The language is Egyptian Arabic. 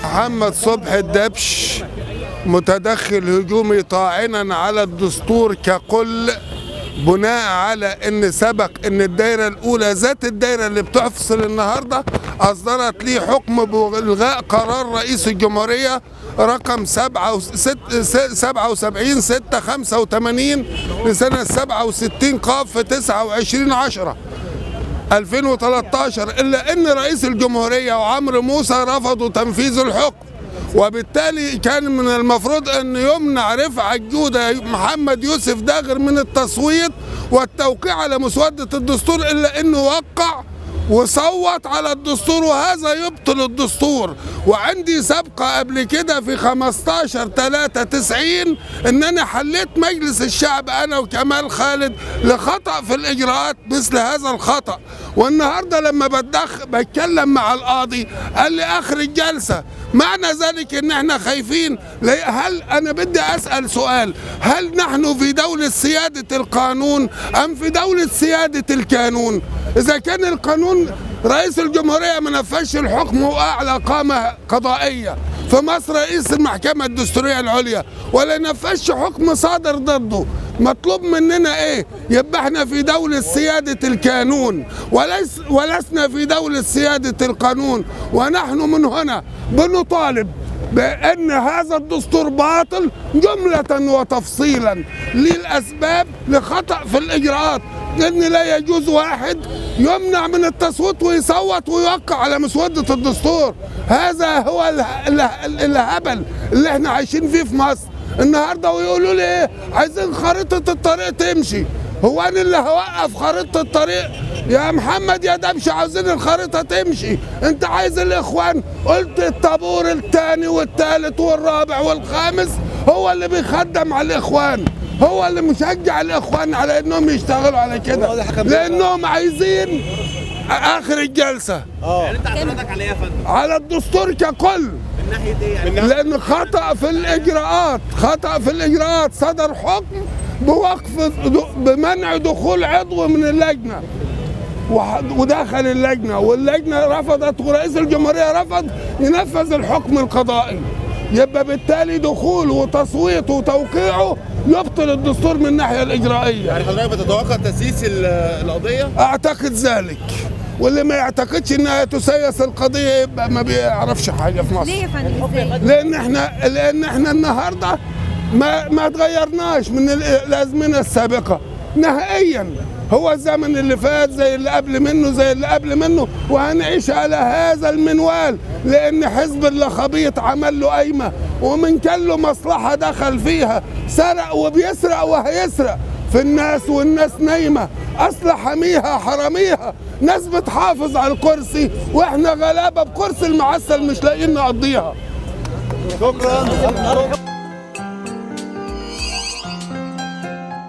محمد صبحي الدبش متدخل هجومي طاعنا على الدستور ككل بناء على ان سبق ان الدايره الاولى ذات الدايره اللي بتفصل النهارده اصدرت لي حكم بالغاء قرار رئيس الجمهوريه رقم 77 6 85 لسنه 67 قاف في 29 10 2013 الا ان رئيس الجمهوريه وعمرو موسى رفضوا تنفيذ الحكم وبالتالي كان من المفروض ان يمنع رفعت جوده محمد يوسف داغر من التصويت والتوقيع على مسوده الدستور الا انه وقع وصوت على الدستور وهذا يبطل الدستور وعندي سابقة قبل كده في 15 3 90 ان انا حليت مجلس الشعب انا وكمال خالد لخطأ في الاجراءات مثل هذا الخطأ والنهاردة لما بدخ بتكلم مع القاضي قال لي اخر الجلسة معنى ذلك ان احنا خايفين هل انا بدي اسأل سؤال هل نحن في دولة سيادة القانون ام في دولة سيادة القانون اذا كان القانون رئيس الجمهورية ما نفذش الحكم واعلى قامة قضائية في مصر رئيس المحكمة الدستورية العليا ولا نفذش حكم صادر ضده مطلوب مننا ايه يبقى احنا في دولة سيادة القانون وليس ولسنا في دولة سيادة القانون ونحن من هنا بنطالب بأن هذا الدستور باطل جملة وتفصيلا للأسباب لخطأ في الإجراءات لأن لا يجوز واحد يمنع من التصويت ويصوت ويوقع على مسودة الدستور هذا هو الهبل اللي احنا عايشين فيه في مصر النهارده ويقولوا لي ايه عايزين خريطة الطريق تمشي هو انا اللي هوقف خريطة الطريق يا محمد يا دبش عاوزين الخريطة تمشي انت عايز الاخوان قلت الطابور الثاني والثالث والرابع والخامس هو اللي بيخدم على الاخوان هو اللي مشجع الاخوان على انهم يشتغلوا على كده لانهم عايزين اخر الجلسه اه يعني انت اعتراضك على ايه يا فندم؟ على الدستور ككل من ناحيه ايه يعني؟ لان خطا في الاجراءات خطا في الاجراءات صدر حكم بوقف بمنع دخول عضو من اللجنه ودخل اللجنه واللجنه رفضت ورئيس الجمهوريه رفض ينفذ الحكم القضائي يبقى بالتالي دخوله وتصويته وتوقيعه يبطل الدستور من الناحيه الاجرائيه يعني حضرتك بتتوقع تسييس القضيه؟ اعتقد ذلك واللي ما يعتقدش انها تسيس القضيه يبقى ما بيعرفش حاجه في مصر ليه يا فندم ازاي؟ لان احنا لان احنا النهارده ما ما تغيرناش من الازمنه السابقه نهائيا هو الزمن اللي فات زي اللي قبل منه زي اللي قبل منه وهنعيش على هذا المنوال لان حزب الله خبيط عمل له قايمه ومن كان له مصلحه دخل فيها سرق وبيسرق وهيسرق في الناس والناس نايمه اصل حميها حراميها ناس بتحافظ على الكرسي واحنا غلابه بكرسي المعسل مش لاقيين نقضيها شكرا